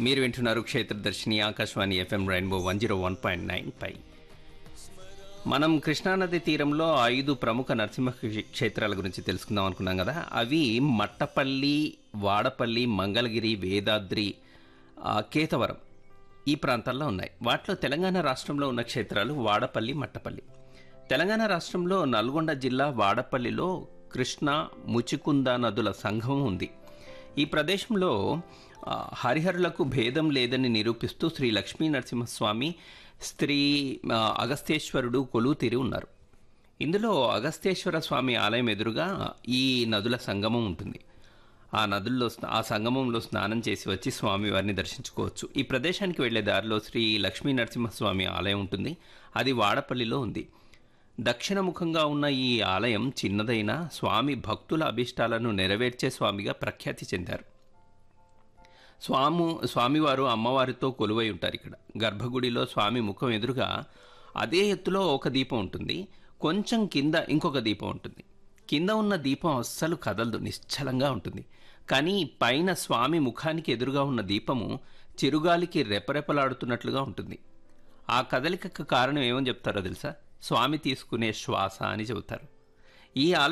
మీరు వింటున్నారు క్షేత్రదర్శిని Akashvani FM rainbow one zero one point nine పై మనం కృష్ణానది తీరంలో ఐదు ప్రముఖ నరసింహ క్షే- క్షేత్రాల గురించి తెలుసుకుందాం అనుకున్నాం కదా అవి మట్టపల్లి వాడపల్లి మంగళగిరి వేదాద్రి ఆ, కేతవరం ఈ ప్రాంతాల్లో ఉన్నాయి వాటిలో తెలంగాణ రాష్ట్రంలో ఉన్న క్షేత్రాలు వాడపల్లి మట్టపల్లి తెలంగాణ రాష్ట్రంలో నల్గొండ జిల్లా వాడపల్లిలో కృష్ణ ముచికుంద నదుల సంఘం ఉంది ఈ ప్రదేశంలో ఆ, హరిహరులకు భేదం లేదని నిరూపిస్తూ శ్రీ లక్ష్మీ నరసింహస్వామి స్త్రీ ఆ, అగస్తేశ్వరుడు కొలువు తీరి ఉన్నారు ఇందులో అగస్తేశ్వర స్వామి ఆలయం ఎదురుగా ఈ నదుల సంగమం ఉంటుంది ఆ నదుల్లో స్నా- ఆ సంగమంలో స్నానం చేసి వచ్చి స్వామివారిని దర్శించుకోవచ్చు ఈ ప్రదేశానికి వెళ్లే దారిలో శ్రీ లక్ష్మీ నరసింహస్వామి ఆలయం ఉంటుంది అది వాడపల్లిలో ఉంది దక్షిణముఖంగా ఉన్న ఈ ఆలయం చిన్నదైన స్వామి భక్తుల అభిష్టాలను నెరవేర్చే స్వామిగా ప్రఖ్యాతి చెందారు స్వాము స్వామివారు అమ్మవారితో కొలువై ఉంటారు ఇక్కడ గర్భగుడిలో స్వామి ముఖం ఎదురుగా అదే ఎత్తులో ఒక దీపం ఉంటుంది కొంచెం కింద ఇంకొక దీపం ఉంటుంది కింద ఉన్న దీపం అస్సలు కదలదు నిశ్చలంగా ఉంటుంది కానీ పైన స్వామి ముఖానికి ఎదురుగా ఉన్న దీపము చిరుగాలికి రెపరెపలాడుతున్నట్లుగా ఉంటుంది ఆ కదలికకు కారణం ఏమని చెప్తారో తెలుసా స్వామి తీసుకునే శ్వాస అని చెబుతారు ఈ ఆలయం